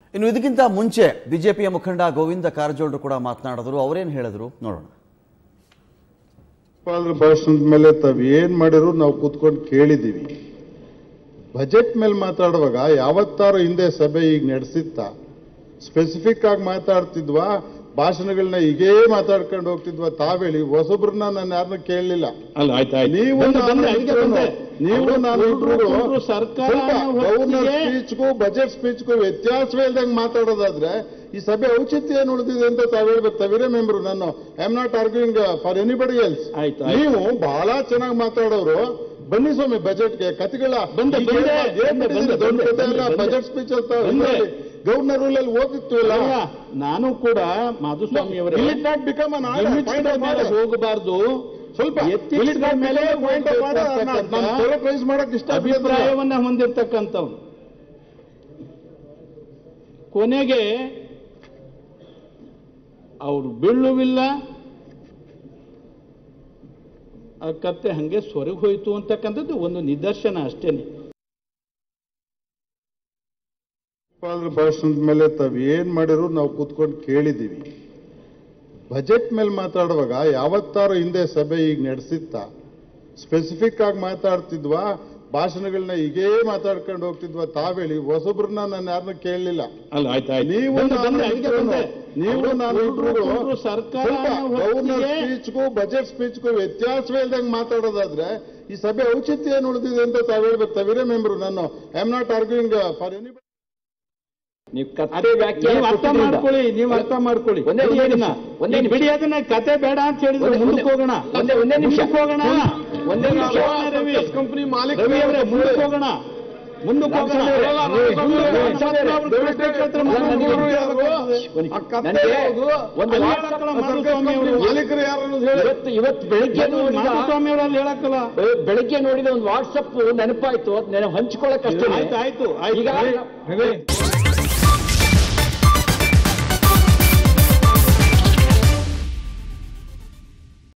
ಇನ್ನು ಇದಕ್ಕಿಂತ ಮುಂಚೆ ಬಿಜೆಪಿಯ ಮುಖಂಡ ಗೋವಿಂದ ಕಾರಜೋಳರು ಕೂಡ ಮಾತನಾಡಿದ್ರು ಅವರೇನು ಹೇಳಿದ್ರು ನೋಡೋಣ ರಾಜ್ಯಪಾಲರ ಭಾಷಣದ ಮೇಲೆ ತಾವ್ ಏನ್ ಮಾಡಿದ್ರು ನಾವು ಕೂತ್ಕೊಂಡು ಕೇಳಿದೀವಿ ಬಜೆಟ್ ಮೇಲೆ ಮಾತಾಡುವಾಗ ಯಾವತ್ತಾರು ಹಿಂದೆ ಸಭೆ ಈಗ ನಡೆಸಿತ್ತ ಸ್ಪೆಸಿಫಿಕ್ ಆಗಿ ಮಾತಾಡ್ತಿದ್ವಾ ಭಾಷಣಗಳನ್ನ ಹೀಗೇ ಮಾತಾಡ್ಕೊಂಡು ಹೋಗ್ತಿದ್ವಾ ತಾವೇಳಿ ಹೊಸಬ್ರನ್ನ ನಾನು ಯಾರನ್ನ ಕೇಳಲಿಲ್ಲ ಅಲ್ಲ ಆಯ್ತಾಯ್ತು ನೀವು ಬಂದೆ, ನಾನು ಬಂದೆ, ಅಲ್ಲಿಗೆ ಬಂದೆ. ನೀವು ಅವರು ನಾನು ಕುಂಡ್ರು, ಇಬ್ರು ಕುಂಡ್ರು, ಸರ್ಕಾರ ಗವರ್ನರ್ ಹೊತ್ತಿಗೆ- ಸ್ಪೀಚ್ಗೂ ಬಜೆಟ್ ಸ್ಪೀಚ್ಗೂ ವ್ಯತ್ಯಾಸವೇ ಇಲ್ದಂಗೆ ಮಾತಾಡೋದಾದ್ರೆ ಈ ಸಭೆ ಔಚಿತ್ಯ ಏನು ಉಳಿದಿದೆ ಅಂತ ತಾವ್ ಹೇಳ್ಬೇಕು ತಾವಿರೇ ಮೆಂಬರು ನಾನು I am not arguing for anybody else ಆಯ್ತು, ಆಯ್ತು. ನೀವು ಬಹಳ ಚೆನ್ನಾಗಿ ಮಾತಾಡೋರು ಬನ್ನಿ ಸ್ವಾಮಿ ಬಜೆಟ್ಗೆ ಕತೆಗಳ ಬಂದೆ, ಈಗ ಬಂದೆ, ಏನ್- ಏನ್ ಬಂದೆ, ಬಿಟ್ಟಿದ್ದೀರಿ? ದೊಡ್ಡ ಬಂದೆ, ಕತೆ ಅಲ್ಲ ಬಂದೆ. ಬಜೆಟ್ ಸ್ಪೀಚ್ ಅಂತ ಬಂದೆ. ಗವರ್ನರ್ ರೂಲಲ್ಲಿ ಓದಿತ್ತು ಇಲ್ಲ ಅಲ್ಲ, ನಾನು ಕೂಡ ಮಾಧುಸ್ವಾಮಿ ಅವರೇ Will it not become an order? limits Point ಗಳ of ಮೇಲೆ order. ಹೋಗಬಾರ್ದು ಸ್ವಲ್ಪ ethics Will it not ಗಳ ಮೇಲೆ become a point of order? ಹೋಗ್ಬೇಕಂತ ನಾನು ಥೋಡೆ ಪ್ರೈಸ್ ಮಾಡಕ್ ಇಷ್ಟ ಅಭಿಪ್ರಾಯವನ್ನ ಹೊಂದಿರತಕ್ಕಂಥವ್ರು ಕೊನೆಗೆ ಅವರು ಬೀಳುವಿಲ್ಲ ಆ ಕತ್ತೆ ಹಂಗೆ ಸೊರಗಿ ಹೋಯ್ತು ಅಂತಕ್ಕಂಥದ್ದು ಒಂದು ನಿದರ್ಶನ ಅಷ್ಟೇನೆ ರಾಜ್ಯಪಾಲರ ಭಾಷಣದ ಮೇಲೆ ತಾವ್ ಏನ್ ಮಾಡಿದ್ರು ನಾವು ಕೂತ್ಕೊಂಡು ಕೇಳಿದೀವಿ ಬಜೆಟ್ ಮೇಲೆ ಮಾತಾಡುವಾಗ ಯಾವತ್ತಾರು ಹಿಂದೆ ಸಭೆ ಈಗ ನಡೆಸಿತ್ತ ಸ್ಪೆಸಿಫಿಕ್ ಆಗಿ ಮಾತಾಡ್ತಿದ್ವಾ ಭಾಷಣಗಳನ್ನ ಹೀಗೇ ಮಾತಾಡ್ಕೊಂಡು ಹೋಗ್ತಿದ್ವಾ ತಾವೇಳಿ ಹೊಸಬ್ರನ್ನ ನಾನು ಯಾರನ್ನ ಕೇಳಲಿಲ್ಲ ಅಲ್ಲ ಆಯ್ತಾಯ್ತು ನೀವು ಬಂದೆ, ನಾನು ಬಂದೆ, ಅಲ್ಲಿಗೆ ಇಬ್ರು ಬಂದೆ. ನೀವು ಅವರು ನಾನು ಕುಂಡ್ರು, ಇಬ್ರು ಕುಂಡ್ರು, ಸರ್ಕಾರ ಗವರ್ನರ್ ಹೊತ್ತಿಗೆ- ಸ್ಪೀಚ್ಗೂ ಬಜೆಟ್ ಸ್ಪೀಚ್ಗೂ ವ್ಯತ್ಯಾಸವೇ ಇಲ್ದಂಗೆ ಮಾತಾಡೋದಾದ್ರೆ ಈ ಸಭೆ ಔಚಿತ್ಯ ಏನು ಉಳಿದಿದೆ ಅಂತ ತಾವ್ ಹೇಳ್ಬೇಕು ತಾವಿರೇ ಮೆಂಬರು ನಾನು I am not arguing for anybody ನೀವು ಕತ್ತೆ ನೀವು ವ್ಯಾಖ್ಯಾನ ಅರ್ಥ ಕೊಟ್ಟಿದ್ರಿಂದ. ಮಾಡ್ಕೊಳ್ಳಿ ನೀವು ಅರ್ಥ ಮಾಡ್ಕೊಳ್ಳಿ ಒಂದೇ ಬಿಡಿ ನಿಮಿಷ, ಅದನ್ನ. ಒಂದೇ ಈಗ ನಿಮಿಷ. ಬಿಡಿ ಅದನ್ನ ಕತೆ ಬೇಡ ಅಂತ ಹೇಳಿದ್ರೆ ಒಂದೇ- ಮುಂದಕ್ಕೆ ಹೋಗೋಣ ಒಂದೇ ಒಂದೇ ನಿಮಿಷ ಮುಂದಕ್ಕೆ ಹೋಗೋಣ ಒಂದೇ ನಿಮಿಷ. ಮುಂದಕ್ಕೆ ಹೋಗೋಣ, ರವಿ ಕಂಪನಿ ಮಾಲೀಕ ರವಿ ಅವರೇ ಮುಂದಕ್ಕೆ ಹೋಗೋಣ ಮುಂದಕ್ಕೆ ಹೋಗೋಣ ರಾಮಸ್ವಾಮಿ ಅವರೇ, ಮುಂದಕ್ಕೆ ಹೋಗೋಣ. ರಾಮಸ್ವಾಮಿ ಅವರೇ, ಮತ್ತೆ ಅವ್ರು ಪ್ರಶ್ನೆ ಕೇಳ್ತಾರೆ, ಮುಂದಕ್ಕೆ ಹೋಗೋಣ. ನನಗೆ ಒಂದು ಅಲ್ಲಿ ವಾಟ್ಸಪ್ ಹೇಳಕ್ಕಲ್ಲ ಮಾಧುಸ್ವಾಮಿ ಅವರು. ಮಾಲೀಕರು ಯಾರು ಅನ್ನೋದು ಹೇಳಿ ಇವತ್ತು ಇವತ್ತು ಬೆಳಿಗ್ಗೆ ನೋಡಿದ ಮಾಧುಸ್ವಾಮಿ ಅವರು ಅಲ್ಲಿ ಹೇಳಕ್ಕಲ್ಲ ಬೆಳಿಗ್ಗೆ ನೋಡಿದ ಒಂದು ವಾಟ್ಸಪ್ ನೆನಪಾಯ್ತು ಅದ್ ನೆನಪು ಹಂಚ್ಕೊಳ್ಳಕ್ ಅಷ್ಟೇ ಆಯ್ತು ಆಯ್ತು ಆಯ್ತು ಈಗ ರವಿ